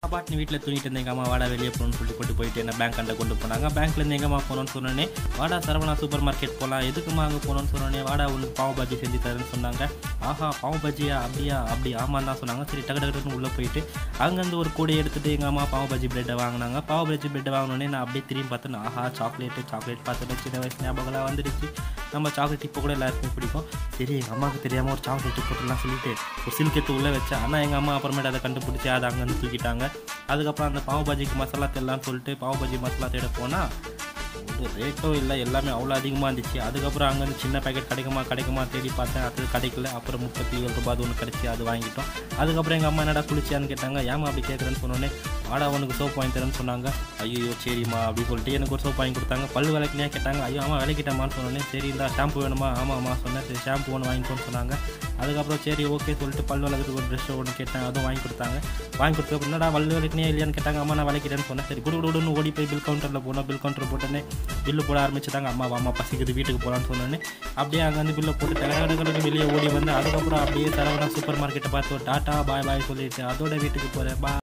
பாட்டு வீட்டில் தூங்கிட்டு இருந்தேன் எங்கள் அம்மா வாடா வெளியே போகணும்னு சொல்லிட்டு கொண்டு போயிட்டு என்ன பேங்க் அண்டை கொண்டு போனாங்க பேங்க்லேருந்து எங்கம்மா போகணும்னு சொன்னோன்னே வாடா சரவணா சூப்பர் மார்க்கெட் போகலாம் எதுக்குமா அங்கே போகணும்னு சொன்னோன்னே வாடா உனக்கு பாவ பாஜி செஞ்சு தரேன்னு சொன்னாங்க ஆஹா பாவ பாஜியா அப்படியா அப்படி ஆமான்னு தான் சொன்னாங்க சரி டக்கு டக்குன்னு உள்ளே போயிட்டு அங்கேருந்து ஒரு கூடை எடுத்துட்டு எங்கள் அம்மா பாவ பாஜி பிரெட்டை வாங்கினாங்க பாவ பாஜி பிரெட்டை வாங்கினோடனே நான் அப்படியே திரும்பி பார்த்தேன் ஆஹா சாக்லேட்டு சாக்லேட் பார்த்துட்டு சின்ன வயசு ஞாபகம்லாம் வந்துடுச்சு நம்ம சாக்லேட் இப்போ கூட எல்லாருக்குமே பிடிக்கும் சரி எங்கள் அம்மாவுக்கு தெரியாமல் ஒரு சாக்லேட் போட்டுலாம் சொல்லிட்டு ஒரு சில்க் எடுத்து உள்ளே வச்சேன் ஆனால் எங்கள் அம்மா அப்புறமேட்டு அதை கண்டுபிடிச்சி அதை அங்கேருந்து தூக்கிட்டாங்க அதுக்கப்புறம் அந்த பாவ பாஜிக்கு மசாலா தேடலாம்னு சொல்லிட்டு பாவ பாஜி மசாலா தேட போனால் ஒரு ரேட்டும் இல்லை எல்லாமே அவ்வளோ அதிகமாக இருந்துச்சு அதுக்கப்புறம் அங்கேருந்து சின்ன பேக்கெட் கிடைக்குமா கிடைக்குமா தேடி பார்த்தேன் அது கிடைக்கல அப்புறம் முப்பத்தி ஏழு ரூபாய் ஒன்று கிடச்சி அது வாங்கிட்டோம் அதுக்கப்புறம் எங்கள் அம்மா என்னடா குளிச்சியான்னு கேட்டாங்க ஏமா அப்படி கேட்குறேன்னு சொன்னோன்னே வாடா உனக்கு சோப் வாங்கி தரேன்னு சொன்னாங்க ஐயோ சரிம்மா அப்படின்னு சொல்லிட்டு எனக்கு ஒரு சோப் வாங்கி கொடுத்தாங்க பல் விளக்குனே கேட்டாங்க ஐயோ ஆமாம் விளக்கிட்டமான்னு சொன்னோன்னே சரி இந்த ஷாம்பு வேணுமா ஆமாம்மா சொன்னேன் சரி ஷாம்பு ஒன்று வாங்கிக்கோன்னு சொன்னாங்க அதுக்கப்புறம் சரி ஓகே சொல்லிட்டு பல் விளக்குறதுக்கு ஒரு ட்ரெஸ் ஒன்று கேட்டேன் அதுவும் வாங்கி கொடுத்தாங்க வாங்கி கொடுத்ததுக்கு என்னடா பல் விளக்குனே இல்லையான்னு கேட்டாங்க அம்மா நான் விளக்கிட்டேன்னு சொன்னேன் சரி குடு குடுன்னு ஓடி போய் பில் கவுண்டரில் போனோம் பில் கவுண்டர் போட்டோன்னே பில்லு போட ஆரம்பிச்சிட்டாங்க அம்மா அம்மா பசிக்குது வீட்டுக்கு போகலான்னு சொன்னோன்னே அப்படியே அங்கே வந்து பில்லை போட்டு டகடகடன்னு வெளியே ஓடி வந்து அதுக்கப்புறம் அப்படியே சரவணா சூப்பர் மார்க்கெட்டை பார்த்து ஒரு டாட்டா பாய் பாய் சொல்லிட்டு அதோட வீட்டுக்கு போகிறேன் பா